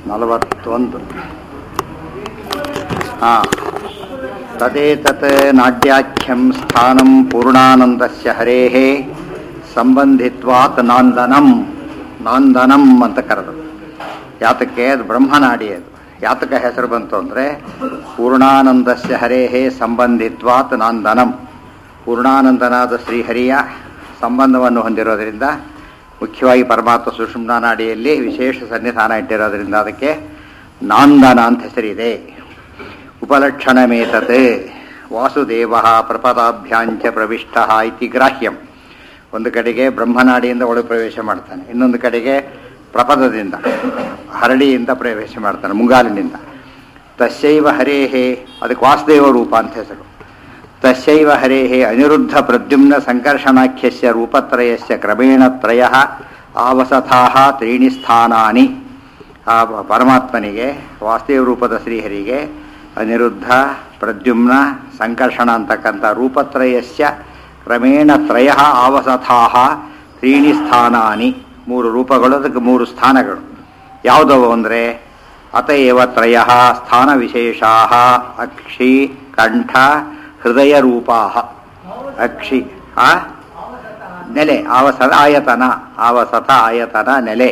ನಲವತ್ತೊಂದು ಹಾಂ ತದೇತತ್ ನಾಡ್ಯಾಖ್ಯಂ ಸ್ಥಾನಂ ಪೂರ್ಣಾನಂದಸ್ಯ ಹರೇಃ ಸಂಬಂಧಿತ್ವಾತ್ ನಾಂದನಂ ನಾಂದನಂ ಅಂತ ಕರೆದು ಯಾತಕ್ಕೆ ಅದು ಬ್ರಹ್ಮನಾಡಿ ಅದು ಯಾತಕ ಹೆಸರು ಬಂತು ಅಂದರೆ ಪೂರ್ಣಾನಂದಸ್ಯ ಹರೇಃ ಸಂಬಂಧಿತ್ವಾತ್ ನಾಂದನಂ ಪೂರ್ಣಾನಂದನಾದ ಶ್ರೀಹರಿಯ ಸಂಬಂಧವನ್ನು ಹೊಂದಿರೋದರಿಂದ ಮುಖ್ಯವಾಗಿ ಪರಮಾತ್ಮ ಸುಷುಮ್ನಾ ನಾಡಿಯಲ್ಲಿ ವಿಶೇಷ ಸನ್ನಿಧಾನ ಇಟ್ಟಿರೋದ್ರಿಂದ ಅದಕ್ಕೆ ನಾಂದನ ಅಂತ ಹೆಸರಿದೆ ಉಪಲಕ್ಷಣಮೇತತ್ ವಾಸುದೇವ ಪ್ರಪದಾಭ್ಯಾಂಚ ಪ್ರವಿಷ್ಟ ಇತಿ ಗ್ರಾಹ್ಯಂ ಒಂದು ಕಡೆಗೆ ಬ್ರಹ್ಮನಾಡಿಯಿಂದ ಒಳಗೆ ಪ್ರವೇಶ ಮಾಡ್ತಾನೆ ಇನ್ನೊಂದು ಕಡೆಗೆ ಪ್ರಪದದಿಂದ ಹರಡಿಯಿಂದ ಪ್ರವೇಶ ಮಾಡ್ತಾನೆ ಮುಂಗಾಲಿನಿಂದ ತಸ್ಯೈವ ಹರೇಹೇ ಅದಕ್ಕೆ ವಾಸುದೇವ ರೂಪ ಅಂತ ಹೆಸರು ತಸ್ಯೈವ ಹರೇಃ ಅನಿರುದ್ಧ ಪ್ರದ್ಯುಮ್ನ ಸಂಕರ್ಷಣಾಖ್ಯಸ್ಯ ರೂಪತ್ರಯಸ್ಯ ಕ್ರಮೇಣ ತ್ರಯ ಆವಸಥಾಹ ತ್ರೀಣಿ ಸ್ಥಾನಾನಿ ಆ ಪರಮಾತ್ಮನಿಗೆ ವಾಸುದೇವ ರೂಪದ ಶ್ರೀಹರಿಗೆ ಅನಿರುದ್ಧ ಪ್ರದ್ಯುಮ್ನ ಸಂಕರ್ಷಣ ಅಂತಕ್ಕಂಥ ರೂಪತ್ರಯಸ್ಯ ಕ್ರಮೇಣ ತ್ರಯ ಆವಸಥಾಹ ತ್ರೀಣಿ ಸ್ಥಾನಾನಿ ಮೂರು ರೂಪಗಳು ಅದಕ್ಕೆ ಮೂರು ಸ್ಥಾನಗಳು ಯಾವುದವು ಅಂದರೆ ಅತಏವ ತ್ರಯ ಸ್ಥಾನ ವಿಶೇಷಾ ಅಕ್ಷಿ ಕಂಠ ಹೃದಯ ರೂಪಾ ಅಕ್ಷಿ ಆ ನೆಲೆ ಆವಸದ ಆಯತನ ಆವಸತ ಆಯತನ ನೆಲೆ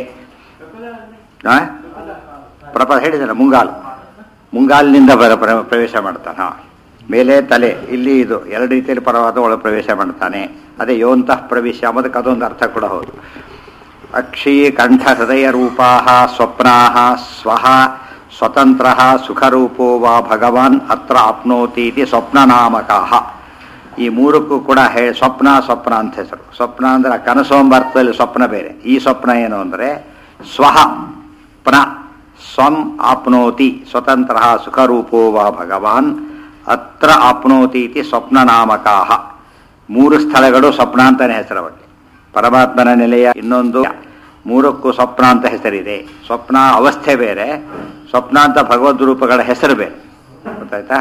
ಆ? ಪ್ರಪದ ಹೇಳಿದಲ್ಲ ಮುಂಗಾಲು ಮುಂಗಾಲಿನಿಂದ ಬರ ಪ್ರ- ಪ್ರವೇಶ ಮಾಡ್ತಾನ ಮೇಲೆ ತಲೆ ಇಲ್ಲಿ ಇದು ಎರಡು ರೀತಿಯಲ್ಲಿ ಪರವಾದ ಒಳ ಪ್ರವೇಶ ಮಾಡ್ತಾನೆ ಅದೇ ಯೋಂತಃ ಪ್ರವೇಶ ಅದಕ್ಕೆ ಅದೊಂದು ಅರ್ಥ ಕೂಡ ಹೌದು ಅಕ್ಷಿ ಕಂಠ ಹೃದಯ ರೂಪಾ ಸ್ವಪ್ನಾ ಸ್ವಹ ಸ್ವತಂತ್ರ ಸುಖರೂಪೋ ವಾ ಭಗವಾನ್ ಅತ್ರ ಆಪ್ನೋತಿ ಇತಿ ಸ್ವಪ್ನನಾಮಕಾ ಈ ಮೂರಕ್ಕೂ ಕೂಡ ಹೇ ಸ್ವಪ್ನ ಸ್ವಪ್ನ ಅಂತ ಹೆಸರು ಸ್ವಪ್ನ ಅಂದ್ರೆ ಕನಸು ಎಂಬ ಅರ್ಥದಲ್ಲಿ ಸ್ವಪ್ನ ಬೇರೆ ಈ ಸ್ವಪ್ನ ಏನು ಅಂದರೆ ಸ್ವಹ ಪ್ನ ಸ್ವಂ ಆಪ್ನೋತಿ ಸ್ವತಂತ್ರ ಸುಖರೂಪೋ ವಾ ಭಗವಾನ್ ಅತ್ರ ಆಪ್ನೋತಿ ಇತಿ ಸ್ವಪ್ನನಾಮಕಾ ಮೂರು ಸ್ಥಳಗಳು ಸ್ವಪ್ನ ಅಂತಾನೆ ಹೆಸರು ಅವಕ್ಕೆ ಪರಮಾತ್ಮನ ನೆಲೆಯ ಇನ್ನೊಂದು ಮೂರಕ್ಕೂ ಸ್ವಪ್ನ ಅಂತ ಹೆಸರಿದೆ ಸ್ವಪ್ನ ಅವಸ್ಥೆ ಬೇರೆ ಸ್ವಪ್ನ ಅಂತ ಭಗವದ್ ರೂಪಗಳ ಹೆಸರು ಬೇರೆ ಗೊತ್ತಾಯ್ತಾ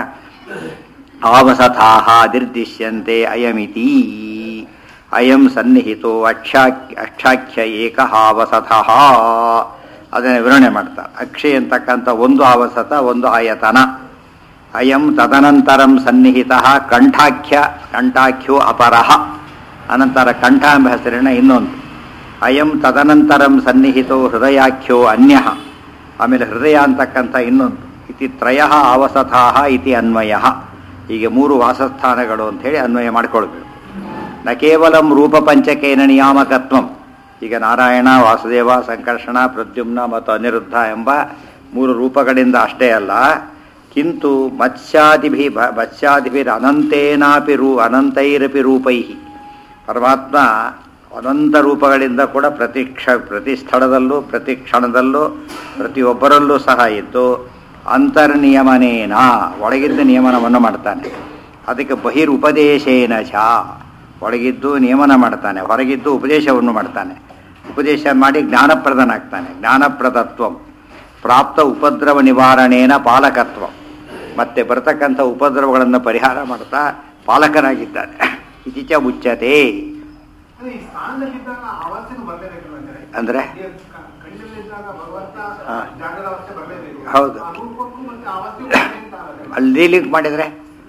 ಆವಸಥಾಹ ನಿರ್ದಿಶ್ಯಂತೆ ಅಯಮಿತಿ ಅಯಂ ಸನ್ನಿಹಿತೋ ಅಕ್ಷಾಖ್ಯ ಅಕ್ಷಾಖ್ಯ ಏಕ ಆವಸಥಃ ಅದನ್ನು ವಿವರಣೆ ಮಾಡ್ತಾರೆ ಅಕ್ಷಯ ಅಂತಕ್ಕಂಥ ಒಂದು ಆವಸತ ಒಂದು ಆಯತನ ಅಯಂ ತದನಂತರಂ ಸನ್ನಿಹಿತ ಕಂಠಾಖ್ಯ ಕಂಠಾಖ್ಯೋ ಅಪರಃ ಅನಂತರ ಕಂಠ ಎಂಬ ಹೆಸರಿನ ಇನ್ನೊಂದು ಅಯಂ ತದನಂತರಂ ಸನ್ನಿಹಿತೋ ಹೃದಯಾಖ್ಯೋ ಅನ್ಯ ಆಮೇಲೆ ಹೃದಯ ಅಂತಕ್ಕಂಥ ಇನ್ನೊಂದು ಇತಿ ತ್ರಯ ಅವಸಥಾ ಇತಿ ಅನ್ವಯ ಹೀಗೆ ಮೂರು ವಾಸಸ್ಥಾನಗಳು ಅಂಥೇಳಿ ಅನ್ವಯ ಮಾಡಿಕೊಳ್ಬೇಕು ನ ಕೇವಲಂ ರೂಪಪಂಚಕೇನ ನಿಯಾಮಕತ್ವಂ ಈಗ ನಾರಾಯಣ ವಾಸುದೇವ ಸಂಕರ್ಷಣ ಪ್ರದ್ಯುಮ್ನ ಮತ್ತು ಅನಿರುದ್ಧ ಎಂಬ ಮೂರು ರೂಪಗಳಿಂದ ಅಷ್ಟೇ ಅಲ್ಲ ಕಿಂತು ಮತ್ಸ್ಯಾದಿಭಿ ಭ ಮತ್ಸ್ಯಾದಿಭಿರ್ ಅನಂತೇನಾಪಿ ರೂ ಅನಂತೈರಪಿ ರೂಪೈ ಪರಮಾತ್ಮ ಅನಂತ ರೂಪಗಳಿಂದ ಕೂಡ ಪ್ರತಿ ಕ್ಷ ಪ್ರತಿ ಸ್ಥಳದಲ್ಲೂ ಪ್ರತಿ ಕ್ಷಣದಲ್ಲೂ ಪ್ರತಿಯೊಬ್ಬರಲ್ಲೂ ಸಹ ಇದ್ದು ಅಂತರ್ನಿಯಮನೇನ ಒಳಗಿದ್ದ ನಿಯಮನವನ್ನು ಮಾಡ್ತಾನೆ ಅದಕ್ಕೆ ಬಹಿರುಪದೇಶೇನ ಚ ಒಳಗಿದ್ದು ನಿಯಮನ ಮಾಡ್ತಾನೆ ಹೊರಗಿದ್ದು ಉಪದೇಶವನ್ನು ಮಾಡ್ತಾನೆ ಉಪದೇಶ ಮಾಡಿ ಜ್ಞಾನಪ್ರದನಾಗ್ತಾನೆ ಜ್ಞಾನಪ್ರದತ್ವಂ ಪ್ರಾಪ್ತ ಉಪದ್ರವ ನಿವಾರಣೇನ ಪಾಲಕತ್ವ ಮತ್ತೆ ಬರ್ತಕ್ಕಂಥ ಉಪದ್ರವಗಳನ್ನು ಪರಿಹಾರ ಮಾಡ್ತಾ ಪಾಲಕನಾಗಿದ್ದಾನೆ ಇತಿಚ ಮುಚ್ಚತೆ ಅದೇ ಈ ಸ್ಥಾನದಲ್ಲಿದ್ದಾಗ ಅವಸ್ಥೆನೂ ಬರ್ಲೇಬೇಕಲ್ವ ಅಂದ್ರೆ? ಅಂದ್ರೆ ಈ ಕ- ಕಣ್ಣಲ್ಲಿದ್ದಾಗ ಭಗವಂತ ಹಾ. ಜಾಗದ ಅವಸ್ಥೆ ಬರ್ಲೇಬೇಕು ಹೌದು. ಆ ರೂಪಕ್ಕೂ ಮತ್ತೆ ಆ ಅವಸ್ಥೆಗೂ ಒಂದೇ ಅಂತ ಆಗಲ್ಲ. ಅಲ್ಲಿ ಡೀಲಿಂಗ್ ಮಾಡಿದರೆ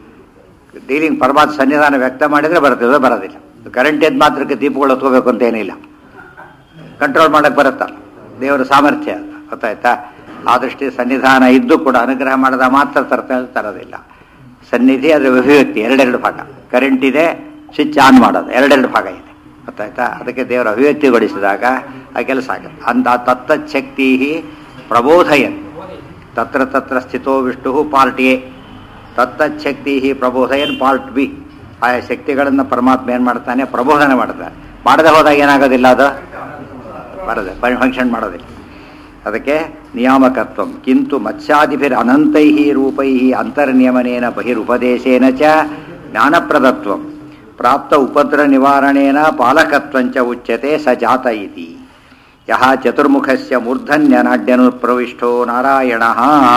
ಡೀಲಿಂಗ್ ಪರಮಾತ್ಮ ಸನ್ನಿಧಾನ ವ್ಯಕ್ತ ಮಾಡಿದರೆ ಬರ್ತದೆ ಬರೋದಿಲ್ಲ ಕರೆಂಟ್ ಎದ್ದು ಮಾತ್ರಕ್ಕೆ ದೀಪಗಳು ಹೊತ್ಕೋಬೇಕು ಅಂತ ಏನಿಲ್ಲ ಕಂಟ್ರೋಲ್ ಮಾಡಕ್ಕೆ ಬರುತ್ತಲ್ಲ ದೇವರ ಸಾಮರ್ಥ್ಯ ಅದು ಗೊತ್ತಾಯ್ತಾ ಆ ದೃಷ್ಟಿ ಸನ್ನಿಧಾನ ಇದ್ದು ಕೂಡ ಅನುಗ್ರಹ ಮಾಡಿದ ಮಾತ್ರ ತರ್ತಾರೆ ತರೋದಿಲ್ಲ ಸನ್ನಿಧಿ ಅದರ ಅಭಿವ್ಯಕ್ತಿ ಎರಡೆರಡು ಭಾಗ ಕರೆಂಟ್ ಇದೆ ಸ್ವಿಚ್ ಆನ್ ಮಾಡೋದು ಎರಡೆರಡು ಭಾಗ ಇದೆ ಗೊತ್ತಾಯ್ತಾ ಅದಕ್ಕೆ ದೇವರ ಅಭಿವ್ಯಕ್ತಿಗೊಳಿಸಿದಾಗ ಆ ಕೆಲಸ ಆಗುತ್ತೆ ಅಂತ ತತ್ತಚ್ಛಕ್ತಿ ಪ್ರಬೋಧಯನ್ ತತ್ರ ತತ್ರ ಸ್ಥಿತೋ ವಿಷ್ಣು ಪಾರ್ಟ್ ಎ ತತ್ತಚ್ಛಕ್ತಿ ಪ್ರಬೋಧಯನ್ ಪಾರ್ಟ್ ಬಿ ಆಯಾ ಶಕ್ತಿಗಳನ್ನು ಪರಮಾತ್ಮ ಏನು ಮಾಡ್ತಾನೆ ಪ್ರಬೋಧನೆ ಮಾಡ್ತಾನೆ ಮಾಡದೆ ಹೋದಾಗ ಏನಾಗೋದಿಲ್ಲ ಅದು ಬರದೆ ಫಂಕ್ಷನ್ ಮಾಡೋದಿಲ್ಲ ಅದಕ್ಕೆ ನಿಯಾಮಕತ್ವ ಕಿಂತು ಮತ್ಸ್ಯಾದಿಭಿರ್ ಅನಂತೈ ರೂಪೈ ಅಂತರ್ನಿಯಮನೇನ ಬಹಿರುಪದೇಶೇನ ಚ ಜ್ಞಾನಪ್ರದತ್ವ ಪ್ರಾಪ್ತ ಉಪದ್ರ ನಿವಾರಣೇನ ಪಾಲಕತ್ವಂಚ ಉಚ್ಯತೆ ಸ ಜಾತ ಇತಿ ಯಹ ಚತುರ್ಮುಖಸ್ಯ ಮೂರ್ಧನ್ಯನಾಡ್ಯನು ಪ್ರವಿಷ್ಟೋ ನಾರಾಯಣ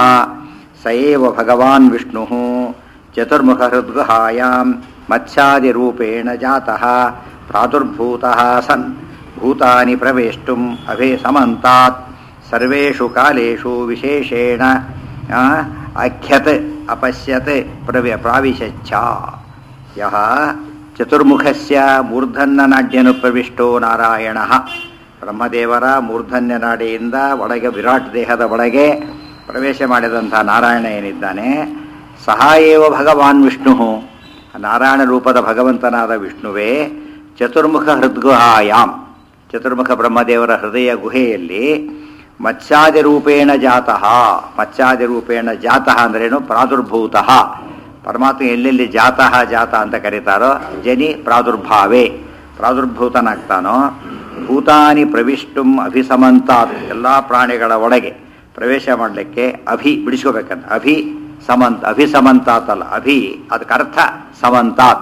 ಸ ಏವ ಭಗವಾನ್ ವಿಷ್ಣು ಚತುರ್ಮುಖ ಹೃದ್ಗುಹಾಯಾಂ ಮತ್ಸ್ಯಾದಿರೂಪೇಣ ಜಾತಃ ಪ್ರಾದುರ್ಭೂತಃ ಸನ್ ಭೂತಾನಿ ಪ್ರವೇಷ್ಟುಂ ಅಭೇ ಸಮಂತಾತ್ ಸರ್ವೇಷು ಕಾಲೇಷು ವಿಶೇಷೇಣ ಆ, ಅಖ್ಯತ್ ಅಪಶ್ಯತ್ ಪ್ರವ್ಯ ಪ್ರಾವಿಶಚ್ಚ ಯಹ ಚತುರ್ಮುಖಸ್ಯ ಮೂರ್ಧನ್ಯನಾಡ್ಯನು ಪ್ರವಿಷ್ಟೋ ನಾರಾಯಣ ಬ್ರಹ್ಮದೇವರ ಮೂರ್ಧನ್ಯ ನಾಡಿಯಿಂದ ಒಳಗೆ ವಿರಾಟ್ ದೇಹದ ಒಳಗೆ ಪ್ರವೇಶ ಮಾಡಿದಂಥ ನಾರಾಯಣ ಏನಿದ್ದಾನೆ ಸಹ ಏವ ಭಗವಾನ್ ವಿಷ್ಣು ನಾರಾಯಣ ರೂಪದ ಭಗವಂತನಾದ ವಿಷ್ಣುವೇ ಚತುರ್ಮುಖ ಹೃದ್ಗುಹಾಯಾಮ್ ಚತುರ್ಮುಖ ಬ್ರಹ್ಮದೇವರ ಹೃದಯ ಗುಹೆಯಲ್ಲಿ ಮತ್ಸ್ಯಾದಿ ರೂಪೇಣ ಜಾತಃ ಮತ್ಸ್ಯಾದಿ ರೂಪೇಣ ಜಾತಃ ಅಂದ್ರೇನು ಪ್ರಾದುರ್ಭೂತಃ ಪರಮಾತ್ಮ ಎಲ್ಲೆಲ್ಲಿ ಜಾತಃ ಜಾತ ಅಂತ ಕರೀತಾರೋ ಜನಿ ಪ್ರಾದುರ್ಭಾವೇ ಪ್ರಾದುರ್ಭೂತನಾಗ್ತಾನೋ ಭೂತಾನಿ ಪ್ರವಿಷ್ಟುಂ ಅಭಿಸಮಂತಾತ್ ಎಲ್ಲ ಪ್ರಾಣಿಗಳ ಒಳಗೆ ಪ್ರವೇಶ ಮಾಡಲಿಕ್ಕೆ ಅಭಿ ಬಿಡಿಸ್ಕೋಬೇಕಂತ ಅಭಿ ಸಮಂತ ಅಭಿಸಮಂತಾತ್ ಅಲ್ಲ ಅಭಿ ಅದಕ್ಕೆ ಅರ್ಥ ಸಮಂತಾತ್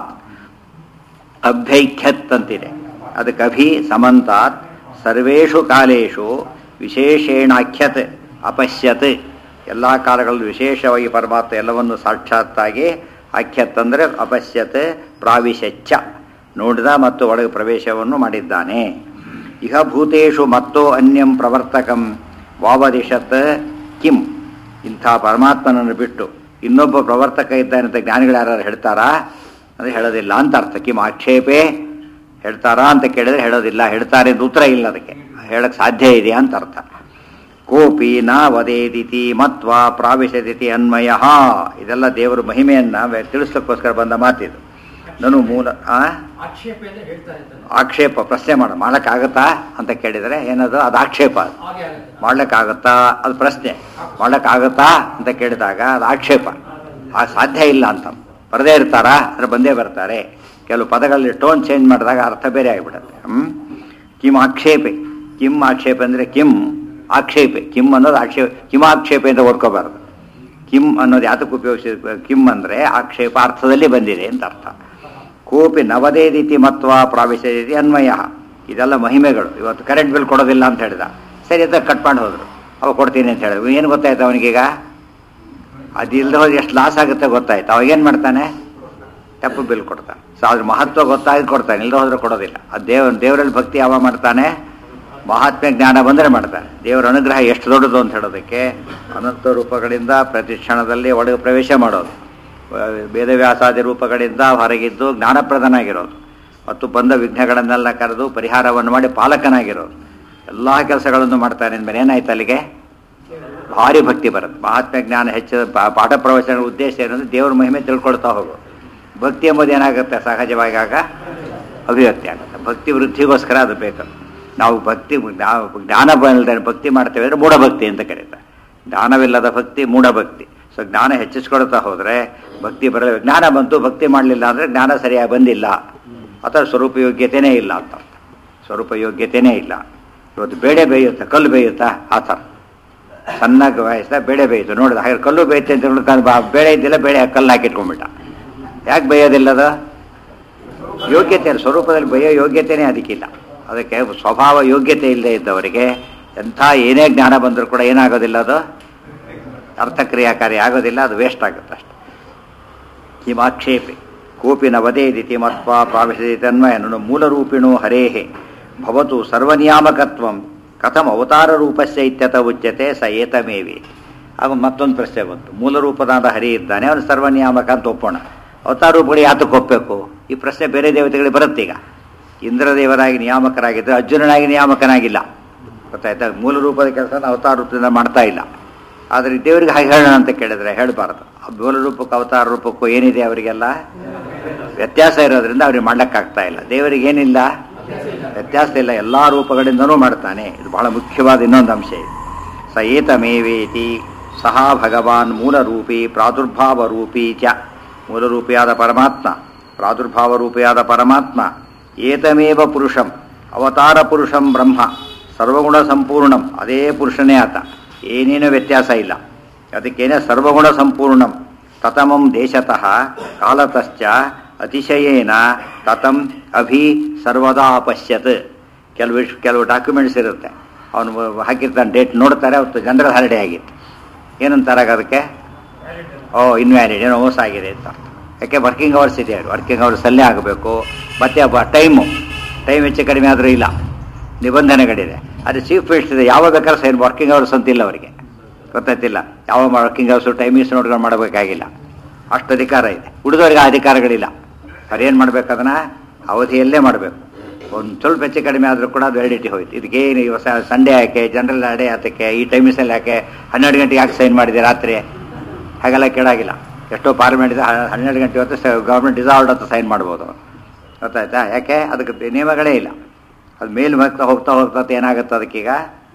ಅಭ್ಯೈಖ್ಯತ್ ಅಂತಿದೆ ಅದಕ್ಕೆ ಅಭಿ ಸಮಂತಾತ್ ಸರ್ವೇಷು ಕಾಲೇಷು ವಿಶೇಷೇಣಾಖ್ಯತ್ ಅಪಶ್ಯತ್ ಎಲ್ಲ ಕಾಲಗಳಲ್ಲೂ ವಿಶೇಷವಾಗಿ ಪರಮಾತ್ಮ ಎಲ್ಲವನ್ನು ಸಾಕ್ಷಾತ್ತಾಗಿ ಆಖ್ಯತ್ ಅಂದರೆ ಅಪಶ್ಯತ್ ಪ್ರಾವಿಶಚ್ಚ ನೋಡಿದ ಮತ್ತು ಒಳಗೆ ಪ್ರವೇಶವನ್ನು ಮಾಡಿದ್ದಾನೆ ಇಹ ಭೂತೇಷು ಮತ್ತೋ ಅನ್ಯಂ ಪ್ರವರ್ತಕಂ ವಾವದಿಶತ್ ಕಿಂ ಇಂಥ ಪರಮಾತ್ಮನನ್ನು ಬಿಟ್ಟು ಇನ್ನೊಬ್ಬ ಪ್ರವರ್ತಕ ಇದ್ದಾನೆ ಅಂತ ಜ್ಞಾನಿಗಳು ಯಾರು ಹೇಳ್ತಾರಾ ಅದು ಹೇಳೋದಿಲ್ಲ ಅಂತ ಅರ್ಥ ಕಿಂ ಆಕ್ಷೇಪೇ ಹೇಳ್ತಾರಾ ಅಂತ ಕೇಳಿದ್ರೆ ಹೇಳೋದಿಲ್ಲ ಹೇಳ್ತಾರೆ ಅಂತ ಉತ್ತರ ಇಲ್ಲ ಅದಕ್ಕೆ ಹೇಳಕ್ ಸಾಧ್ಯ ಇದೆಯಾ ಅಂತ ಅರ್ಥ ಕೋಪಿ ನ ವದೇದಿತಿ ಮತ್ವ ಪ್ರಾವಿಶದಿತಿ ಅನ್ವಯ ಇದೆಲ್ಲ ದೇವರ ಮಹಿಮೆಯನ್ನ ವ್ಯ- ತಿಳಿಸ್ಲಿಕ್ಕೋಸ್ಕರ ಬಂದ ಮಾತಿದು ನಾನು ಮೂಲ ಆ ಆಕ್ಷೇಪ ಅಂತ ಹೇಳ್ತಾರೆ ಅಂತ ಆಕ್ಷೇಪ ಪ್ರಶ್ನೆ ಮಾಡ ಮಾಡಕ್ಕಾಗತ್ತಾ ಅಂತ ಕೇಳಿದರೆ ಏನದು ಅದು ಆಕ್ಷೇಪ ಅದು ಹಾಗೆ ಆಗುತ್ತೆ ಮಾಡ್ಲಿಕ್ಕಾಗತ್ತಾ ಅದು ಪ್ರಶ್ನೆ ಮಾಡ್ಲಿಕ್ಕಾಗತ್ತಾ ಅಂತ ಕೇಳಿದಾಗ ಅದು ಆಕ್ಷೇಪ ಆ ಸಾಧ್ಯ ಇಲ್ಲ ಅಂತ ಬರದೇ ಇರ್ತಾರಾ ಅಂದ್ರೆ ಬಂದೇ ಬರ್ತಾರೆ ಕೆಲವು ಪದಗಳಲ್ಲಿ ಟೋನ್ ಚೇಂಜ್ ಮಾಡಿದಾಗ ಅರ್ಥ ಬೇರೆ ಆಗಿಬಿಡುತ್ತೆ ಹ್ಮ್ ಕಿಮ್ ಆಕ್ಷೇಪೆ ಕಿಮ್ ಆಕ್ಷೇಪ ಅಂದ್ರೆ ಕಿಮ್ ಆಕ್ಷೇಪೆ ಕಿಮ್ ಅನ್ನೋದು ಆಕ್ಷೇಪ ಕಿಮ್ ಆಕ್ಷೇಪೆ ಅಂತ ಓದ್ಕೋಬಾರ್ದು ಕಿಮ್ ಅನ್ನೋದು ಯಾತಕ್ಕೆ ಉಪಯೋಗಿಸಿ ಕಿಮ್ ಅಂದ್ರೆ ಆಕ್ಷೇಪ ಅರ್ಥದಲ್ಲಿ ಬಂದಿದೆ ಅಂತ ಅರ್ಥ ಕೋಪಿ ನವದೇ ರೀತಿ ಮತ್ವ ಪ್ರಾವೇಶ ರೀತಿ ಅನ್ವಯ ಇದೆಲ್ಲ ಮಹಿಮೆಗಳು ಇವತ್ತು ಕರೆಂಟ್ ಬಿಲ್ ಕೊಡೋದಿಲ್ಲ ಅಂತ ಹೇಳಿದ ಸರಿ ಅಂತ ಕಟ್ ಮಾಡಿ ಹೋದ್ರು ಅವ ಕೊಡ್ತೀನಿ ಅಂತ ಹೇಳಿದ್ರು ಏನು ಗೊತ್ತಾಯ್ತು ಅವನಿಗೀಗ ಅದಿಲ್ಲದೆ ಹೋದ್ರೆ ಎಷ್ಟು ಲಾಸ್ ಆಗುತ್ತೆ ಗೊತ್ತಾಯ್ತು ಅವಾಗ ಏನು ಮಾಡ್ತಾನೆ ತಪ್ಪು ಬಿಲ್ ಕೊಡ್ತಾನೆ ಸೊ ಅದ್ರ ಮಹತ್ವ ಗೊತ್ತಾಗಿ ಕೊಡ್ತಾನೆ ಇಲ್ಲದೆ ಹೋದ್ರೆ ಕೊಡೋದಿಲ್ಲ ಆ ದೇವ ದೇವರಲ್ಲಿ ಭಕ್ತಿ ಯಾವ ಮಾಡ್ತಾನೆ ಮಹಾತ್ಮ ಜ್ಞಾನ ಬಂದರೆ ಮಾಡ್ತಾನೆ ದೇವರ ಅನುಗ್ರಹ ಎಷ್ಟು ದೊಡ್ಡದು ಅಂತ ಹೇಳೋದಕ್ಕೆ ಅನಂತ ರೂಪಗಳಿಂದ ಪ್ರತಿ ಕ್ಷಣದಲ್ಲಿ ಒಳಗೆ ಪ್ರವೇಶ ಮಾಡೋದು ವೇದವ್ಯಾಸಾದಿ ರೂಪಗಳಿಂದ ಹೊರಗಿದ್ದು ಜ್ಞಾನಪ್ರದನಾಗಿರೋದು ಮತ್ತು ಬಂದ ವಿಘ್ನಗಳನ್ನೆಲ್ಲ ಕರೆದು ಪರಿಹಾರವನ್ನು ಮಾಡಿ ಪಾಲಕನಾಗಿರೋದು ಎಲ್ಲ ಕೆಲಸಗಳನ್ನು ಮಾಡ್ತಾನೆ ಅಂದಮೇಲೆ ಏನಾಯ್ತು ಅಲ್ಲಿಗೆ ಭಾರಿ ಭಕ್ತಿ ಬರುತ್ತೆ ಮಹಾತ್ಮ ಜ್ಞಾನ ಹೆಚ್ಚು ಪಾ- ಪಾಠ ಪ್ರವಚನಗಳ ಉದ್ದೇಶ ಏನಂದ್ರೆ ದೇವ್ರ ಮಹಿಮೆ ತಿಳ್ಕೊಳ್ತಾ ಹೋಗು ಭಕ್ತಿ ಎಂಬುದು ಏನಾಗುತ್ತೆ ಸಹಜವಾಗಿ ಆಗ ಅಭಿವ್ಯಕ್ತಿ ಆಗುತ್ತೆ ಭಕ್ತಿ ವೃದ್ಧಿಗೋಸ್ಕರ ಅದು ಬೇಕು ನಾವು ಭಕ್ತಿ ನಾವು ಜ್ಞಾನ ಬಲ್ಲದೆ ಭಕ್ತಿ ಮಾಡ್ತೇವೆ ಅಂದರೆ ಮೂಢಭಕ್ತಿ ಅಂತ ಕರೀತಾರೆ ಜ್ಞಾನವಿಲ್ಲದ ಭಕ್ತಿ ಮೂಢಭಕ್ತಿ ಸೊ ಜ್ಞಾನ ಹೆಚ್ಚಿಸ್ಕೊಳ್ತಾ ಹೋದರೆ ಭಕ್ತಿ ಬರಲ್ಲ ಜ್ಞಾನ ಬಂತು ಭಕ್ತಿ ಮಾಡಲಿಲ್ಲ ಅಂದರೆ ಜ್ಞಾನ ಸರಿಯಾಗಿ ಬಂದಿಲ್ಲ ಅಥವಾ ಸ್ವರೂಪ ಯೋಗ್ಯತೆಯೇ ಇಲ್ಲ ಅಂತ ಅರ್ಥ. ಸ್ವರೂಪ ಯೋಗ್ಯತೆಯೇ ಇಲ್ಲ ಇವತ್ತು ಬೇಳೆ ಬೇಯುತ್ತಾ ಕಲ್ಲು ಬೇಯುತ್ತಾ ಆ ಥರ ಸಣ್ಣಗೆ ವಯಸ್ಸ ಬೇಳೆ ಬೇಯಿತು ನೋಡಿದ ಹಾಗೆ ಕಲ್ಲು ಬೇಯುತ್ತೆ ಅಂತ ನೋಡ್ಕೊಂಡು ಬಾ ಬೇಳೆ ಇದ್ದಿಲ್ಲ ಬೇಳೆ ಕಲ್ಲು ಹಾಕಿಟ್ಕೊಂಡ್ಬಿಟ್ಟ ಯಾಕೆ ಬೇಯೋದಿಲ್ಲ ಅದು ಯೋಗ್ಯತೆ ಇಲ್ಲ. ಸ್ವರೂಪದಲ್ಲಿ ಬೇಯೋ ಯೋಗ್ಯತೆಯೇ ಅದಕ್ಕಿಲ್ಲ ಅದಕ್ಕೆ ಸ್ವಭಾವ ಯೋಗ್ಯತೆ ಇಲ್ಲದೆ ಇದ್ದವರಿಗೆ ಎಂಥ ಏನೇ ಜ್ಞಾನ ಬಂದರೂ ಕೂಡ ಏನಾಗೋದಿಲ್ಲ ಅದು ಅರ್ಥಕ್ರಿಯಾಕಾರಿ ಆಗೋದಿಲ್ಲ ಅದು ವೇಸ್ಟ್ ಆಗುತ್ತೆ ಅಷ್ಟೆ ಕಿಮಾಕ್ಷೇಪೆ ಕೋಪಿ ನ ವದೇದಿತಿ ಮತ್ವ ಪ್ರಾವಿಶದಿ ತನ್ಮಯನು ಮೂಲರೂಪಿಣೋ ಹರೇಹೆ ಭವತು ಸರ್ವನಿಯಾಮಕತ್ವಂ ಕಥಂ ಅವತಾರ ರೂಪಸ್ಯ ಇತ್ಯತ ಉಚ್ಯತೆ ಸ ಏತಮೇವಿ ಆಗ ಮತ್ತೊಂದು ಪ್ರಶ್ನೆ ಬಂತು ಮೂಲ ರೂಪದಾದ ಹರಿ ಇದ್ದಾನೆ ಅವನು ಸರ್ವನಿಯಾಮಕ ಅಂತ ಒಪ್ಪೋಣ ಅವತಾರ ರೂಪಗಳು ಯಾತಕ್ಕೆ ಒಪ್ಪಬೇಕು ಈ ಪ್ರಶ್ನೆ ಬೇರೆ ದೇವತೆಗಳಿಗೆ ಬರುತ್ತೆ ಈಗ ಇಂದ್ರದೇವರಾಗಿ ನಿಯಾಮಕರಾಗಿದ್ದರೆ ಅರ್ಜುನನಾಗಿ ನಿಯಾಮಕನಾಗಿಲ್ಲ ಗೊತ್ತಾಯ್ತಾ ಮೂಲ ರೂಪದ ಕೆಲಸ ಅವತಾರ ರೂಪದಿಂದ ಮಾಡ್ತಾ ಇಲ್ಲ ಆದರೆ ದೇವರಿಗೆ ಹಾಗೆ ಹೇಳೋಣ ಅಂತ ಕೇಳಿದ್ರೆ ಹೇಳಬಾರ್ದು ಆ ಮೂಲ ರೂಪಕ್ಕೂ ಅವತಾರ ರೂಪಕ್ಕೂ ಏನಿದೆ ಅವರಿಗೆಲ್ಲ ವ್ಯತ್ಯಾಸ ಇರೋದ್ರಿಂದ ಅವ್ರಿಗೆ ಮಾಡ್ಲಿಕ್ಕಾಗ್ತಾ ಇಲ್ಲ ದೇವರಿಗೆ ಏನಿಲ್ಲ ವ್ಯತ್ಯಾಸ ಇಲ್ಲ ಎಲ್ಲ ರೂಪಗಳಿಂದನೂ ಮಾಡ್ತಾನೆ ಇದು ಬಹಳ ಮುಖ್ಯವಾದ ಇನ್ನೊಂದು ಅಂಶ ಇದೆ ಸ ಏತಮೇವೇತಿ ಸಹ ಭಗವಾನ್ ಮೂಲರೂಪಿ ಪ್ರಾದುರ್ಭಾವ ರೂಪಿ ಚ ಮೂಲರೂಪಿಯಾದ ಪರಮಾತ್ಮ ಪ್ರಾದುರ್ಭಾವ ರೂಪಿಯಾದ ಪರಮಾತ್ಮ ಏತಮೇವ ಪುರುಷಂ ಅವತಾರ ಪುರುಷಂ ಬ್ರಹ್ಮ ಸರ್ವಗುಣ ಸಂಪೂರ್ಣಂ ಅದೇ ಪುರುಷನೇ ಆತ ಏನೇನೂ ವ್ಯತ್ಯಾಸ ಇಲ್ಲ ಅದಕ್ಕೇನೆ ಸರ್ವಗುಣ ಸಂಪೂರ್ಣಂ ತತಮಂ ದೇಶತಃ ಕಾಲತಶ್ಚ ಅತಿಶಯೇನ ತತಂ ಅಭಿ ಸರ್ವದಾ ಪಶ್ಯತ್ ಕೆಲವು ಇಶ್- ಕೆಲವು ಡಾಕ್ಯುಮೆಂಟ್ಸ್ ಇರುತ್ತೆ ಅವನು ಹಾಕಿರ್ತಾನೆ ಡೇಟ್ ನೋಡ್ತಾರೆ ಅವತ್ತು ಜನರಲ್ ಹಾಲಿಡೇ ಆಗಿತ್ತು ಏನಂತಾರೆ ಆಗ ಅದಕ್ಕೆ ಓ ಇನ್ವ್ಯಾಲಿಡ್ ಏನೋ ಮೋಸ ಆಗಿದೆ ಅಂತ ಅರ್ಥ. ಯಾಕೆ ವರ್ಕಿಂಗ್ ಅವರ್ಸ್ ಇದೆ ವರ್ಕಿಂಗ್ ಅವರ್ಸ್ ಅಲ್ಲೇ ಆಗಬೇಕು ಮತ್ತೆ ಟೈಮು ಟೈಮ್ ಹೆಚ್ಚು ಕಡಿಮೆ ಆದರೂ ಇಲ್ಲ ನಿಬಂಧನೆಗಳಿದೆ ಅದು ಚೀಫ್ ಮಿನಿಸ್ಟರ್ ಯಾವ ಬೇಕಾದ್ರೆ ಸೈನ್ ವರ್ಕಿಂಗ್ ಅವರ್ಸ್ ಅಂತಿಲ್ಲ ಅವರಿಗೆ ಗೊತ್ತಾಯ್ತಿಲ್ಲ ಯಾವ ವರ್ಕಿಂಗ್ ಅವರ್ಸು ಟೈಮಿಂಗ್ಸ್ ನೋಡ್ಕೊಂಡು ಮಾಡಬೇಕಾಗಿಲ್ಲ ಅಷ್ಟು ಅಧಿಕಾರ ಇದೆ ಉಳಿದವರಿಗೆ ಆ ಅಧಿಕಾರಗಳಿಲ್ಲ ಅವ್ರೇನು ಮಾಡ್ಬೇಕದನ್ನ ಅವಧಿಯಲ್ಲೇ ಮಾಡಬೇಕು ಒಂದು ಸ್ವಲ್ಪ ಹೆಚ್ಚು ಕಡಿಮೆ ಆದರೂ ಕೂಡ ಅದು ವ್ಯಾಲಿಡಿಟಿ ಹೋಯ್ತು ಇದಕ್ಕೇನು ಇವ ಸಂಡೇ ಯಾಕೆ ಜನರಲ್ ಡೇ ಯಾತಕ್ಕೆ ಈ ಟೈಮಿಸಲ್ಲಿ ಯಾಕೆ ಹನ್ನೆರಡು ಗಂಟೆಗೆ ಯಾಕೆ ಸೈನ್ ಮಾಡಿದೆ ರಾತ್ರಿ ಹಾಗೆಲ್ಲ ಕೇಳಾಗಿಲ್ಲ ಎಷ್ಟೋ ಪಾರ್ಲಿಮೆಂಟ್ ಇದೆ ಹ- ಹನ್ನೆರಡು ಗಂಟೆ ಹೊತ್ತು ಗೌರ್ಮೆಂಟ್ ಡಿಸಾಲ್ವ್ಡ್ ಅಂತ ಸೈನ್ ಮಾಡ್ಬೋದು ಗೊತ್ತಾಯ್ತಾ ಯಾಕೆ ಅದಕ್ಕೆ ನಿಯಮಗಳೇ ಇಲ್ಲ ಅದು ಮೇಲ್ ಹೋಗ್ತಾ ಹೋಗ್ತಾ ಹೋಗ್ತಾ ಏನಾಗುತ್ತೆ ಅದಕ್ಕೀಗ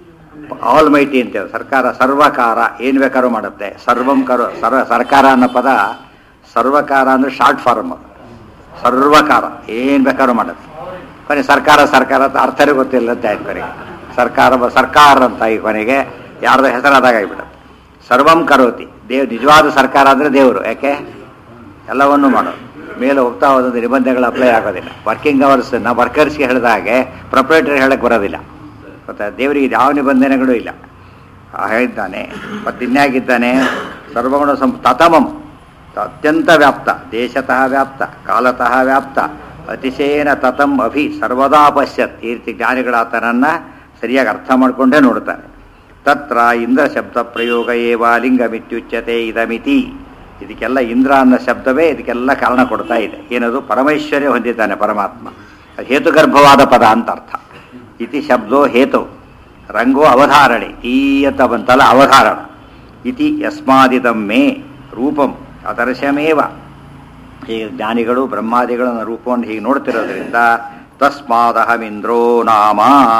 ಆಲ್ ಮೈಟಿ ಅಂತೇವೆ ಸರ್ಕಾರ ಸರ್ವಕಾರ ಏನು ಬೇಕಾದ್ರೂ ಮಾಡುತ್ತೆ ಸರ್ವಂ ಕರು ಸರ್ವ ಸರ್ಕಾರ ಅನ್ನೋ ಪದ ಸರ್ವಕಾರ ಅಂದ್ರೆ ಶಾರ್ಟ್ ಫಾರ್ಮ್ ಅದು ಸರ್ವಕಾರ ಏನು ಬೇಕಾದ್ರೂ ಮಾಡುತ್ತೆ ಕೊನೆ ಸರ್ಕಾರ ಸರ್ಕಾರ ಅಂತ ಅರ್ಥನೇ ಗೊತ್ತಿಲ್ಲ ಅಂತ ಆಯ್ತು ಕೊನೆಗೆ ಸರ್ಕಾರ ಬ- ಸರ್ಕಾರ ಅಂತ ಈ ಕೊನೆಗೆ ಯಾರ್ದೋ ಹೆಸರಾದಾಗ ಆಗಿಬಿಡುತ್ತೆ ಸರ್ವಂ ಕರೋತಿ ದೇವ್ ನಿಜವಾದ ಸರ್ಕಾರ ಅಂದರೆ ದೇವರು ಯಾಕೆ ಎಲ್ಲವನ್ನೂ ಮಾಡೋದು ಮೇಲೆ ಹೋಗ್ತಾ ಹೋದಂಥ ನಿಬಂಧನೆಗಳು ಅಪ್ಲೈ ಆಗೋದಿಲ್ಲ ವರ್ಕಿಂಗ್ ಅವರ್ಸನ್ನು ವರ್ಕರ್ಸ್ಗೆ ಹೇಳಿದ ಹಾಗೆ ಪ್ರೊಪ್ರೇಟರ್ ಹೇಳಕ್ಕೆ ಬರೋದಿಲ್ಲ ಗೊತ್ತಾ ದೇವರಿಗೆ ಯಾವ ನಿಬಂಧನೆಗಳೂ ಇಲ್ಲ ಆ ಹೇಳಿದ್ದಾನೆ ಮತ್ತು ಇನ್ಯಾಗಿದ್ದಾನೆ ಸರ್ವಗುಣ ಸಂ ತತಮಂ ಅತ್ಯಂತ ವ್ಯಾಪ್ತ ದೇಶತಃ ವ್ಯಾಪ್ತ ಕಾಲತಃ ವ್ಯಾಪ್ತ ಅತಿಶಯನ ತತಂ ಅಭಿ ಸರ್ವದಾ ಪಶ್ಯತ್ ಈ ರೀತಿ ಜ್ಞಾನಿಗಳಾತನನ್ನು ಸರಿಯಾಗಿ ಅರ್ಥ ಮಾಡಿಕೊಂಡೇ ನೋಡ್ತಾರೆ ತತ್ರ ಇಂದ್ರ ಶಬ್ದ ಪ್ರಯೋಗ ಏವ ಲಿಂಗಮಿತ್ಯುಚ್ಯತೆ ಇದಮಿತಿ ಇದಕ್ಕೆಲ್ಲ ಇಂದ್ರ ಅನ್ನೋ ಶಬ್ದವೇ ಇದಕ್ಕೆಲ್ಲ ಕಾರಣ ಕೊಡ್ತಾ ಇದೆ ಏನದು ಪರಮೈಶ್ವರ್ಯ ಹೊಂದಿದ್ದಾನೆ ಪರಮಾತ್ಮ ಅದು ಹೇತುಗರ್ಭವಾದ ಪದ ಅಂತ ಅರ್ಥ ಇತಿ ಶಬ್ದೋ ಹೇತು ರಂಗೋ ಅವಧಾರಣೆ ಈ ಅಂತ ಬಂತಲ್ಲ ಅವಧಾರಣ ಇತಿ ಯಸ್ಮಾದಿದಂ ಮೇ ರೂಪಂ ಅದರ್ಶಮೇವ ಹೀಗೆ ಜ್ಞಾನಿಗಳು ಬ್ರಹ್ಮಾದಿಗಳು ನನ್ನ ರೂಪವನ್ನು ಹೀಗೆ ನೋಡ್ತಿರೋದ್ರಿಂದ ತಸ್ಮಾದಹಮಿಂದ್ರೋ ನಾಮ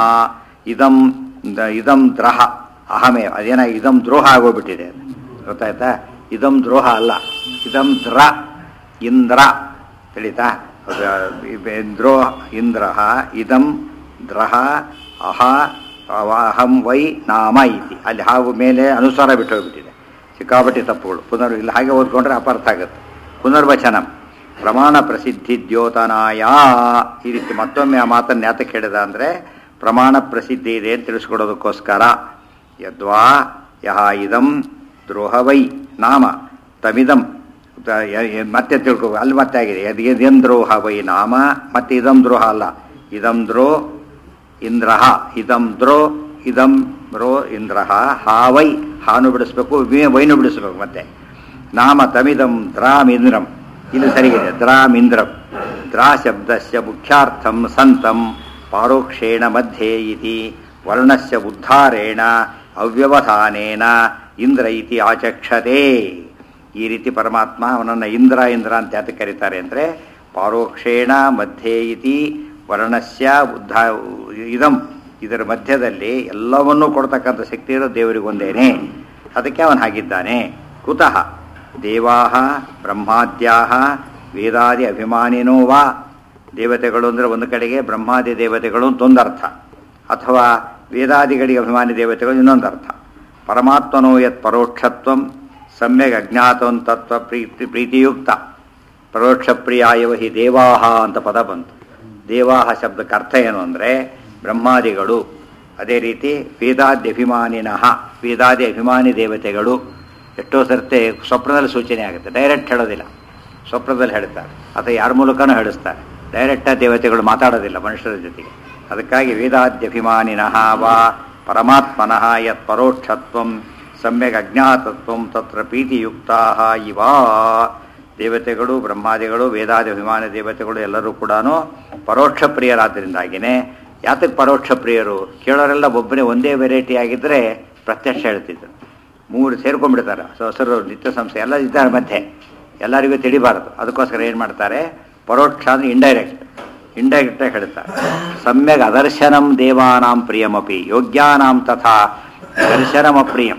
ಇದಂ ಇದಂ ದ್ರಹ ಅಹಮೇ ಅದೇನ ಇದಂ ದ್ರೋಹ ಆಗೋಗ್ಬಿಟ್ಟಿದೆ ಅದು. ಗೊತ್ತಾಯ್ತಾ ಇದಂ ದ್ರೋಹ ಅಲ್ಲ ಇದಂ ದ್ರ ಇಂದ್ರ ತಿಳಿತಾ ಅದು ಇಂದ್ರೋ ಇಂದ್ರ ಇದಂ ದ್ರಹ ಅಹ ಅವ- ಅಹಂ ವೈ ನಾಮ ಇತಿ ಅಲ್ಲಿ ಹಾವು ಮೇಲೆ ಅನುಸಾರ ಬಿಟ್ಟು ಹೋಗ್ಬಿಟ್ಟಿದೆ ಸಿಕ್ಕಾಪಟ್ಟಿ ತಪ್ಪುಗಳು ಪುನರ್ ಇಲ್ಲಿ ಹಾಗೆ ಓದ್ಕೊಂಡ್ರೆ ಅಪಾರ್ಥ ಆಗುತ್ತೆ ಪುನರ್ವಚನಂ ಪ್ರಮಾಣ ಪ್ರಸಿದ್ಧಿ ದ್ಯೋತನಾಯ ಈ ರೀತಿ ಮತ್ತೊಮ್ಮೆ ಆ ಮಾತನ್ನು ಯಾತಕ್ಕೆ ಹೇಳಿದ ಅಂದರೆ ಪ್ರಮಾಣ ಪ್ರಸಿದ್ಧಿ ಇದೆ ಅಂತ ತಿಳಿಸ್ಕೊಡೋದಕ್ಕೋಸ್ಕರ ಯದ್ವಾ ಯಹ ಇದಂ ದ್ರೋಹ ವೈ ನಾಮ ತಮಿದಂ ತ- ಯ- ಯ- ಮತ್ತೆ ತಿಳ್ಕೊ ಅಲ್ಲಿ ಮತ್ತೆ ಆಗಿದೆ ಯದ್ ಇದಂ ದ್ರೋಹ ವೈ ನಾಮ ಮತ್ತೆ ಇದಂ ದ್ರೋಹ ಅಲ್ಲ ಇದಂ ದ್ರೋ ಇಂದ್ರ ಇದಂ ದ್ರೋ ಇದಂ ರೋ ಇಂದ್ರ ಹಾ ವೈ ಹಾನು ಬಿಡಿಸ್ಬೇಕು ವಿ- ವೈನು ಬಿಡಿಸ್ಬೇಕು ಮತ್ತೆ ನಾಮ ತಮಿದಂ ದ್ರಾಮಿಂದ್ರಂ ಇದು ಸರಿಗಿದೆ ದ್ರಾಮಿಂದ್ರಂ ದ್ರಾ ಶಬ್ದಸ್ಯ ಮುಖ್ಯಾರ್ಥಂ ಸಂತಂ ಪಾರೋಕ್ಷೇಣ ಮಧ್ಯೆ ಇತಿ ವರ್ಣಸ್ಯ ಉದ್ಧಾರೇಣ ಅವ್ಯವಧಾನೇನ ಇಂದ್ರ ಇತಿ ಆಚಕ್ಷತೆ ಈ ರೀತಿ ಪರಮಾತ್ಮ ಅವನನ್ನು ಇಂದ್ರ ಇಂದ್ರ ಅಂತ ಯಾತಕ್ಕೆ ಕರೀತಾರೆ ಅಂದರೆ ಪಾರೋಕ್ಷೇಣ ಮಧ್ಯೆ ಇತಿ ವರ್ಣಸ್ಯ ಉದ್ಧಾ ಇದಂ ಇದರ ಮಧ್ಯದಲ್ಲಿ ಎಲ್ಲವನ್ನೂ ಕೊಡ್ತಕ್ಕಂಥ ಶಕ್ತಿ ಇರೋ ದೇವರಿಗೊಂದೇನೆ ಅದಕ್ಕೆ ಅವನು ಹಾಗಿದ್ದಾನೆ ಕುತಃ ದೇವಾ ಬ್ರಹ್ಮಾದ್ಯಾ ವೇದಾದಿ ಅಭಿಮಾನಿನೋ ವಾ ದೇವತೆಗಳು ಅಂದರೆ ಒಂದು ಕಡೆಗೆ ಬ್ರಹ್ಮಾದಿ ದೇವತೆಗಳು ಅಂತ ಒಂದು ಅರ್ಥ ಅಥವಾ ವೇದಾದಿಗಳಿಗೆ ಅಭಿಮಾನಿ ದೇವತೆಗಳು ಇನ್ನೊಂದು ಅರ್ಥ ಪರಮಾತ್ಮನೋ ಯತ್ ಪರೋಕ್ಷತ್ವಂ ಸಮ್ಯಕ್ ಅಜ್ಞಾತಂ ತತ್ವ ಪ್ರೀತಿ ಪ್ರೀತಿಯುಕ್ತ ಪರೋಕ್ಷ ಪ್ರಿಯಾಯವ ಹಿ ದೇವಾಹ ಅಂತ ಪದ ಬಂತು ದೇವಾಹ ಶಬ್ದಕ್ಕೆ ಅರ್ಥ ಏನು ಅಂದರೆ ಬ್ರಹ್ಮಾದಿಗಳು ಅದೇ ರೀತಿ ವೇದಾದ್ಯಭಿಮಾನಿನಃ ವೇದಾದಿ ಅಭಿಮಾನಿ ದೇವತೆಗಳು ಎಷ್ಟೋ ಸರ್ತೆ ಸ್ವಪ್ನದಲ್ಲಿ ಸೂಚನೆ ಆಗುತ್ತೆ ಡೈರೆಕ್ಟ್ ಹೇಳೋದಿಲ್ಲ ಸ್ವಪ್ನದಲ್ಲಿ ಹೇಳ್ತಾರೆ ಅಥವಾ ಯಾರ ಮೂಲಕನೂ ಹೇಳಿಸ್ತಾರೆ ಡೈರೆಕ್ಟಾಗಿ ದೇವತೆಗಳು ಮಾತಾಡೋದಿಲ್ಲ ಮನುಷ್ಯರ ಜೊತೆಗೆ ಅದಕ್ಕಾಗಿ ವೇದಾದ್ಯಭಿಮಾನಿನಃ ವಾ ಪರಮಾತ್ಮನಃ ಯತ್ ಪರೋಕ್ಷತ್ವಂ ಸಮ್ಯಕ್ ಅಜ್ಞಾತತ್ವಂ ತತ್ರ ಪ್ರೀತಿಯುಕ್ತಾ ಇವ ದೇವತೆಗಳು ಬ್ರಹ್ಮಾದಿಗಳು ವೇದಾದಿ ಅಭಿಮಾನಿ ದೇವತೆಗಳು ಎಲ್ಲರೂ ಕೂಡ ಪರೋಕ್ಷ ಪ್ರಿಯರಾದ್ದರಿಂದಾಗಿನೇ ಯಾತಕ್ಕೆ ಪರೋಕ್ಷ ಪ್ರಿಯರು ಕೇಳೋರೆಲ್ಲ ಒಬ್ಬನೇ ಒಂದೇ ವೆರೈಟಿ ಆಗಿದ್ದರೆ ಪ್ರತ್ಯಕ್ಷ ಹೇಳ್ತಿದ್ರು ಮೂರು ಸೇರ್ಕೊಂಡ್ಬಿಡ್ತಾರೆ ಸೊ ಹೆಸರು ನಿತ್ಯ ಸಂಸ್ಥೆ ಎಲ್ಲ ಇದ್ದಾರೆ ಮಧ್ಯೆ ಎಲ್ಲರಿಗೂ ತಿಳಿಬಾರದು ಅದಕ್ಕೋಸ್ಕರ ಏನು ಮಾಡ್ತಾರೆ ಪರೋಕ್ಷ ಅಂದರೆ ಇಂಡೈರೆಕ್ಟ್ ಇಂಡೈರೆಕ್ಟಾಗಿ ಹೇಳ್ತಾರೆ ಸಮ್ಯಕ್ ಅದರ್ಶನಂ ದೇವಾನಾಂ ಪ್ರಿಯಮಪಿ ಯೋಗ್ಯಾನಾಂ ತಥಾ ದರ್ಶನಮ ಪ್ರಿಯಂ